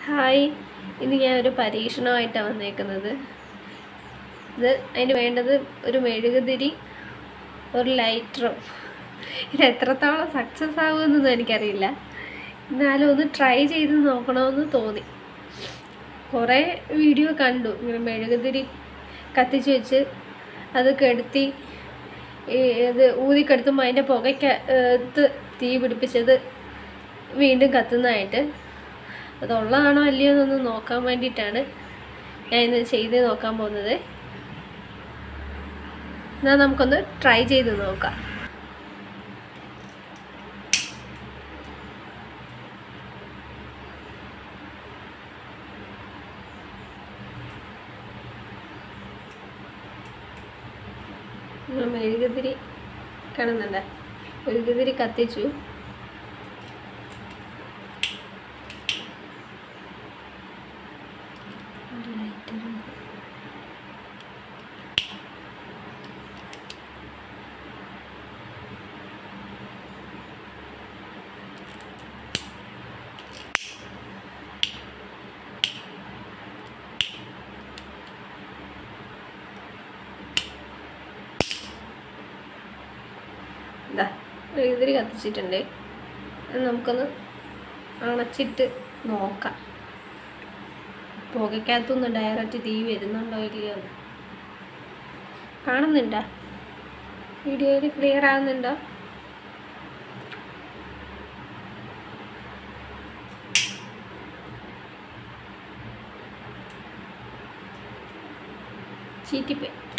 hi ഇന്ന് ഞാനൊരു പരീക്ഷണമായിട്ടാണ് വന്നേക്കുന്നത് ഇത് അതിന് വേണ്ടത് ഒരു മെഴുകുതിരി ഒരു ലൈറ്ററും ഇത് എത്രത്തോളം സക്സസ് ആകുമെന്നൊന്നും എനിക്കറിയില്ല എന്നാലും ഒന്ന് ട്രൈ ചെയ്ത് നോക്കണമെന്ന് തോന്നി കുറേ വീഡിയോ കണ്ടു ഇങ്ങനെ മെഴുകുതിരി കത്തിച്ച് വെച്ച് അത് കെടുത്തി ഈ ഇത് ഊതിക്കെടുത്തുമ്പോൾ അതിൻ്റെ പുകയ്ക്കകത്ത് തീ പിടിപ്പിച്ചത് വീണ്ടും കത്തുന്നതായിട്ട് അതുള്ളതാണോ അല്ലയോ എന്നൊന്ന് നോക്കാൻ വേണ്ടിയിട്ടാണ് ഞാൻ ഇന്ന് ചെയ്ത് നോക്കാൻ പോകുന്നത് എന്നാൽ നമുക്കൊന്ന് ട്രൈ ചെയ്ത് നോക്കാം നമ്മൾ മെഴുകുതിരി കാണുന്നുണ്ട് മെഴുകുതിരി കത്തിച്ചു ഇതാ മെഴുകുതിരി കത്തിച്ചിട്ടുണ്ട് അത് നമുക്കൊന്ന് അണച്ചിട്ട് നോക്കാം പുകയ്ക്കകത്തുനിന്ന് ഡയറക്റ്റ് തീ വരുന്നുണ്ടോ ഇല്ലയോ എന്ന് കാണുന്നുണ്ടോ വീഡിയോയിൽ ക്ലിയർ ആകുന്നുണ്ടോ ചീറ്റിപ്പോയി